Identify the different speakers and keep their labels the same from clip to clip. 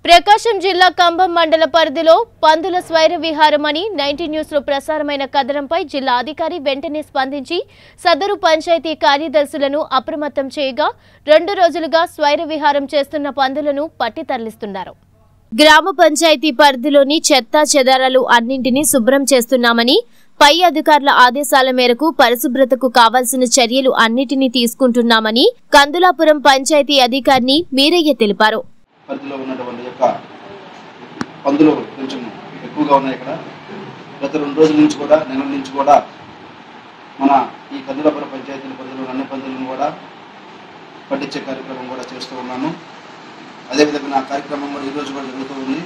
Speaker 1: ప్రకాశం జిల్లా కంభం మండల పరిధిలో పందుల స్వైర విహారం అని నైన్టీ న్యూస్ లో ప్రసారమైన కథనంపై జిల్లా అధికారి వెంటనే స్పందించి సదరు పంచాయతీ కార్యదర్శులను అప్రమత్తం చేయగా రెండు రోజులుగా స్వైర విహారం చేస్తున్న పందులను పట్టి తరలిస్తున్నారు గ్రామ పంచాయతీ పరిధిలోని చెత్త చెదారాలు అన్నింటినీ శుభ్రం చేస్తున్నామని పై అధికారుల ఆదేశాల మేరకు పరిశుభ్రతకు కావాల్సిన చర్యలు అన్నిటినీ తీసుకుంటున్నామని కందులాపురం పంచాయతీ అధికారిని మీరయ్య తెలిపారు
Speaker 2: పరిధిలో ఉన్నటువంటి యొక్క పందులు కొంచెం ఎక్కువగా ఉన్నాయి ఇక్కడ గత రెండు రోజుల నుంచి కూడా నెలల నుంచి కూడా మన ఈ కందులపురం పంచాయతీల పరిధిలో అన్ని పందులను కూడా పట్టించే కార్యక్రమం కూడా చేస్తూ ఉన్నాము అదేవిధంగా నా కార్యక్రమం కూడా ఈరోజు కూడా జరుగుతూ ఉంది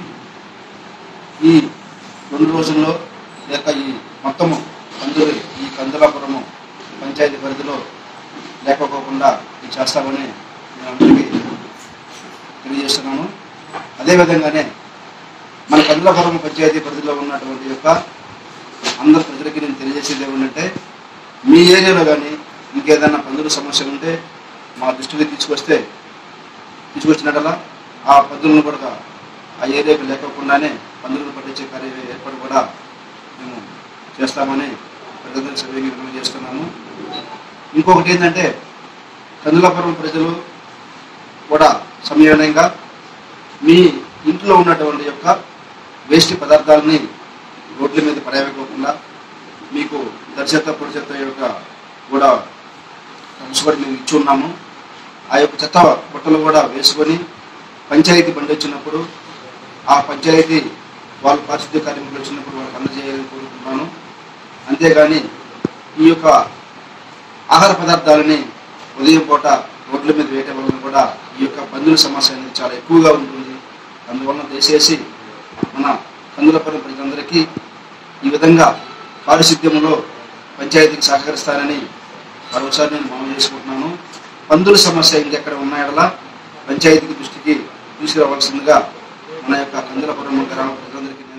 Speaker 2: ఈ రెండు రోజుల్లో లేక ఈ మొత్తము పందులు ఈ కందులాపురము పంచాయతీ పరిధిలో లేకపోకుండా ఇది చేస్తామని నేను అందరికీ తెలియజేస్తున్నాను అదేవిధంగానే మన కందులపురం పంచాయతీ పరిధిలో ఉన్నటువంటి యొక్క అందరి ప్రజలకి నేను తెలియజేసేది ఏమంటే మీ ఏరియాలో కానీ ఇంకేదైనా పందుల సమస్య ఉంటే మా దృష్టికి తీసుకొస్తే తీసుకొచ్చినట్లా ఆ పందులను కూడా ఆ ఏరియాకి లేకోకుండానే పందులను పట్టించే కార్య ఏర్పాటు కూడా మేము చేస్తామని ప్రజలందరికీ సర్వేకి చేస్తున్నాము ఇంకొకటి ఏంటంటే కందులాపురం ప్రజలు కూడా సమన్వయంగా మీ ఇంట్లో ఉన్నటువంటి యొక్క వేస్ట్ పదార్థాలని రోడ్ల మీద పడవేయకోకుండా మీకు దర్శత పొడిచెత్త యొక్క కూడా కూడా మేము ఇచ్చి ఉన్నాము ఆ యొక్క చెత్త బుట్టలు కూడా వేసుకొని పంచాయతీ బండి వచ్చినప్పుడు ఆ పంచాయతీ వాళ్ళు పారిశుద్ధ్య కార్మికులు వచ్చినప్పుడు వాళ్ళకి అందజేయాలని కోరుకుంటున్నాను అంతేగాని ఈ యొక్క ఆహార పదార్థాలని ఉదయం పూట రోడ్ల మీద వేయటం వలన కూడా ఈ యొక్క పందుల సమస్య అనేది చాలా ఎక్కువగా ఉంటుంది అందువలన దయచేసి మన కందులపురం ప్రజలందరికీ ఈ విధంగా పారిశుద్ధ్యంలో పంచాయతీకి సహకరిస్తానని మరోసారి నేను మనవి చేసుకుంటున్నాను పందుల సమస్య ఇంకెక్కడ ఉన్నాయడలా పంచాయతీకి దృష్టికి తీసుకురావాల్సిందిగా మన యొక్క కందులపురం గ్రామ ప్రజలందరికీ